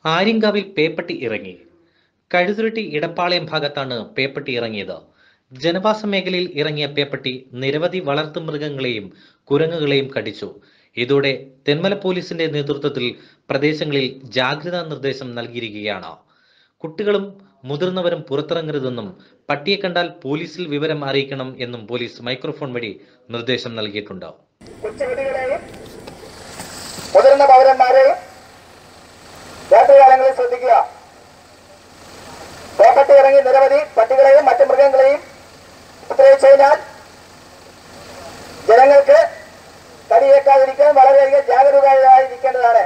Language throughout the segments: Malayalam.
ആര്യങ്കാവിൽ പേപ്പട്ടി ഇറങ്ങി കഴുതുരുട്ടി ഇടപ്പാളയം ഭാഗത്താണ് പേപ്പട്ടി ഇറങ്ങിയത് ജനവാസ മേഖലയിൽ ഇറങ്ങിയ പേപ്പട്ടി നിരവധി വളർത്തുമൃഗങ്ങളെയും കുരങ്ങുകളെയും കടിച്ചു ഇതോടെ തെന്മല പോലീസിന്റെ നേതൃത്വത്തിൽ പ്രദേശങ്ങളിൽ ജാഗ്രതാ നിർദ്ദേശം നൽകിയിരിക്കുകയാണ് കുട്ടികളും മുതിർന്നവരും പുറത്തിറങ്ങരുതെന്നും പട്ടിയെ കണ്ടാൽ പോലീസിൽ വിവരം അറിയിക്കണം എന്നും പോലീസ് മൈക്രോഫോൺ വഴി നിർദ്ദേശം നൽകിയിട്ടുണ്ട് കൊച്ചുകുട്ടികളെയും മുതിർന്ന പൗരന്മാരെയും രാത്രികാലങ്ങളിൽ ശ്രദ്ധിക്കുക പേപ്പട്ടി ഇറങ്ങി നിരവധി പട്ടികളെയും മറ്റു മൃഗങ്ങളെയും ഉപദ്രവിച്ചു കഴിഞ്ഞാൽ ജനങ്ങൾക്ക് കടിയേക്കാതിരിക്കാൻ വളരെയധികം ജാഗരൂകരായിരിക്കേണ്ടതാണ്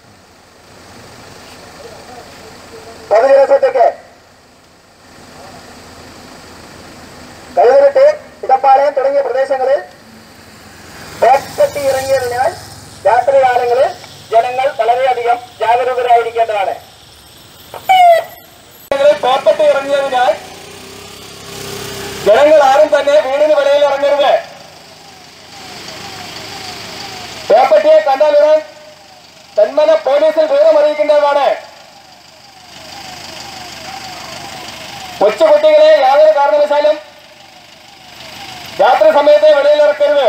പൊതുജന ശ്രദ്ധയ്ക്ക് കഴുതിട്ട് ഇടപ്പാളയം തുടങ്ങിയ പ്രദേശങ്ങളിൽ പേപ്പട്ടി ഇറങ്ങിയതിനാൽ രാത്രികാലങ്ങളിൽ ജനങ്ങൾ വളരെയധികം ജാഗരൂകരായിരിക്കേണ്ടതാണ് പേപ്പട്ടി ഇറങ്ങിയതിനാൽ ജനങ്ങൾ ആരും തന്നെ വീടിന് വെളിയിൽ ഇറങ്ങരുത് പേപ്പട്ടിയെ കണ്ടാലുടൻ തെന്മല പോലീസിൽ വിവരം അറിയിക്കേണ്ടതാണ് കൊച്ചുകുട്ടികളെ യാതൊരു കാരണവശാലും രാത്രി സമയത്ത് വെളിയിൽ ഇറക്കരുത്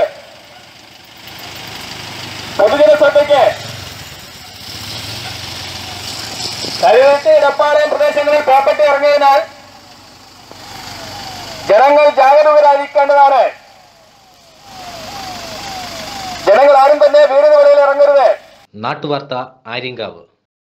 പൊതുജന ശ്രദ്ധയ്ക്ക് കരുവത്ത് ഇടപ്പാളയം പ്രദേശങ്ങളിൽ പേപ്പട്ടി ഇറങ്ങിയതിനാൽ ജനങ്ങൾ ജാഗരൂകരായിരിക്കേണ്ടതാണ് ജനങ്ങൾ ആരും തന്നെ വീടിന് വെളിയിൽ ഇറങ്ങരുത് നാട്ടുവാർത്ത ആര്യങ്കാവ്